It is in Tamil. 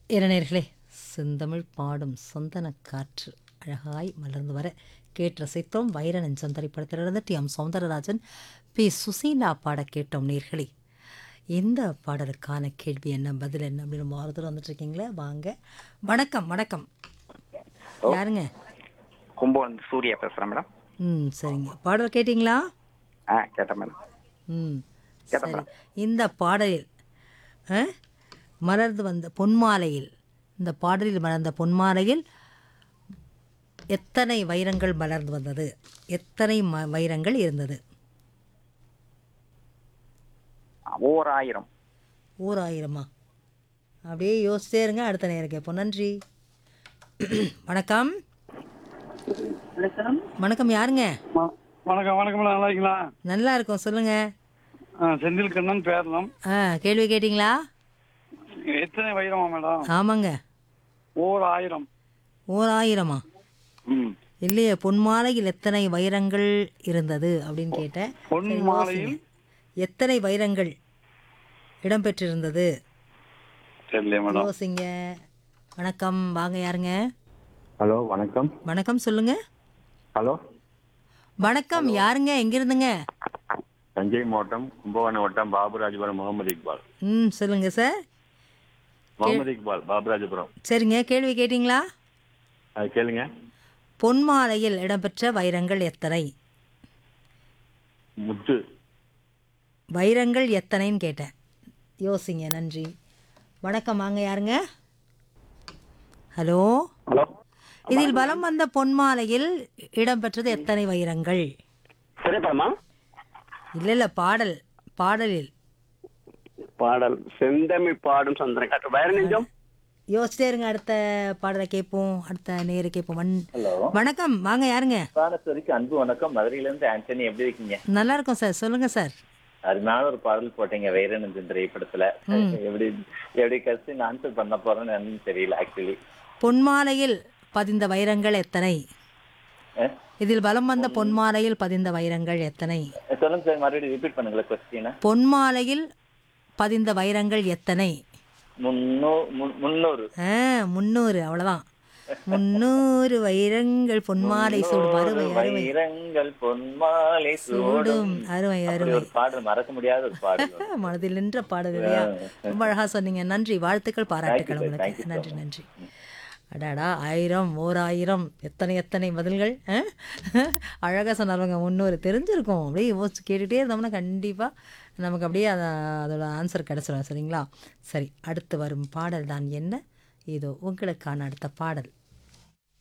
இளைஞர்களே செந்தமிழ் பாடும் சொந்தன காற்று அழகாய் மலர்ந்து வர கேட்டு ரசித்தோம் வைரனன் சந்தரி படத்திலிருந்து T M Soundararajan P Susheela பாட கேட்டோம் நேர்களே இந்த பாடலுக்கான கேள்வி என்ன பதில் என்ன அப்படின்னு மாறுதல் வந்துட்டு இருக்கீங்களே வாங்க வணக்கம் வணக்கம் யாருங்க கும்பகோணம் சூர்யா பேசுகிறேன் மேடம் ம் சரிங்க பாடல் கேட்டிங்களா ஆ கேட்டேன் மேடம் ம் கேட்டேன் சரி இந்த பாடலில் ஆ, மலர்ந்து வந்த பொன்மாலையில் இந்த பாடலில் மலர்ந்த பொன்மாலையில் எத்தனை வைரங்கள் மலர்ந்து வந்தது எத்தனை ம வைரங்கள் இருந்தது ஓர் ஆயிரம் ஓர் ஆயிரமா அப்படியே யோசிச்சே இருங்க அடுத்த நேரம் கேட்போம் நன்றி வணக்கம் வணக்கம் யாருங்க வ- வணக்கம் வணக்கம் நல்லா இருக்கீங்களா நல்லா இருக்கும் சொல்லுங்க ஆ, செந்தில் கண்ணன் பேரலாம் ஆ கேள்வி கேட்டிங்களா எத்தனை வைரமா மேடம் ஆமாங்க ஓர் ஆயிரம் ஓர் ஆயிரமா ம் இல்லையே பொன்மாலையில் எத்தனை வைரங்கள் இருந்தது அப்படின்னு கேட்டேன் பொன் சரி, மாலையில் யோசிங்க. எத்தனை வைரங்கள் இடம்பெற்றிருந்தது தெரியல மேடம் யோசிங்க வணக்கம் வாங்க யாருங்க ஹலோ வணக்கம் வணக்கம் சொல்லுங்க ஹலோ வணக்கம் யாருங்க எங்கிருந்துங்க தஞ்சை மாவட்டம் கும்பகோணம் வட்டம் பாபுராஜபுரம் முகமது இக்பால் ம் சொல்லுங்க சார் முகமது இக்பால் பாபுராஜபுரம் சரிங்க கேள்வி கேட்டிங்களா அது கேளுங்க பொன்மாலையில் இடம்பெற்ற வைரங்கள் எத்தனை முத்து வைரங்கள் எத்தனைன்னு கேட்டேன் யோசிங்க நன்றி வணக்கம் வாங்க யாருங்க ஹலோ ஹலோ இதில் பலம் வந்த பொன்மாலையில் இடம்பெற்றது எத்தனை வைரங்கள் திரைப்படமா இல்ல இல்ல பாடல் பாடலில் பாடல் செந்தமிழ் பாடும் சந்திரன் காற்று வயர நெஞ்சம் யோசிச்சே இருங்க அடுத்த பாடலை கேட்போம் அடுத்த நேர கேட்போம் வண்- வணக்கம் வாங்க யாருங்க பாடத்துறைக்கு அன்பு வணக்கம் மதுரையில இருந்து ஆண்டனி எப்படி இருக்கீங்க நல்லா இருக்கும் சார் சொல்லுங்க சார் அருமையான ஒரு பாடல் போட்டீங்க வைரநந்தன் திரைப்படத்துல எப்படி எப்படி கஷ்டம் ஆன்சர் பண்ண போறேன்னு எனக்கு தெரியல ஆக்சுவலி பொன்மாலையில் பதிந்த வைரங்கள் எத்தனை இதில் பலம் வந்த பொன்மாலையில் பதிந்த வைரங்கள் எத்தனை சொல்லுங்க சார் மறுபடியும் ரிப்பீட் பண்ணுங்களேன் கொஸ்டின் பொன்மாலையில் பதிந்த வைரங்கள் எத்தனை முன்னூ மு- முன்னூறு ஆ முந்நூறு அவ்வளவுதான் முந்நூறு வைரங்கள் பொன்மாலை சூடும் அருமை அருமை வைரங்கள் பொன்மாலை சூடும் சூடும் அருமை அப்படி அருமை ஒரு பாடல் மறக்க முடியாத ஒரு பாடல் மனதில் நின்ற பாடல் இல்லையா ரொம்ப அழகா சொன்னீங்க நன்றி வாழ்த்துக்கள் பாராட்டுக்கள் Thank you, sir. உங்களுக்கு Thank you so நன்றி நன்றி அடாடா ஆயிரம் ஓர் ஆயிரம் எத்தனை எத்தனை பதில்கள் ஆ? அழகா சொன்னாருங்க முன்னூறு தெரிஞ்சிருக்கும் அப்படியே யோசிச்சு கேட்டுகிட்டே இருந்தோம்னா கண்டிப்பா நமக்கு அப்படியே அத அதோட ஆன்சர் கிடைச்சிடும் சரிங்களா சரி அடுத்து வரும் பாடல் தான் என்ன இதோ உங்களுக்கான அடுத்த பாடல்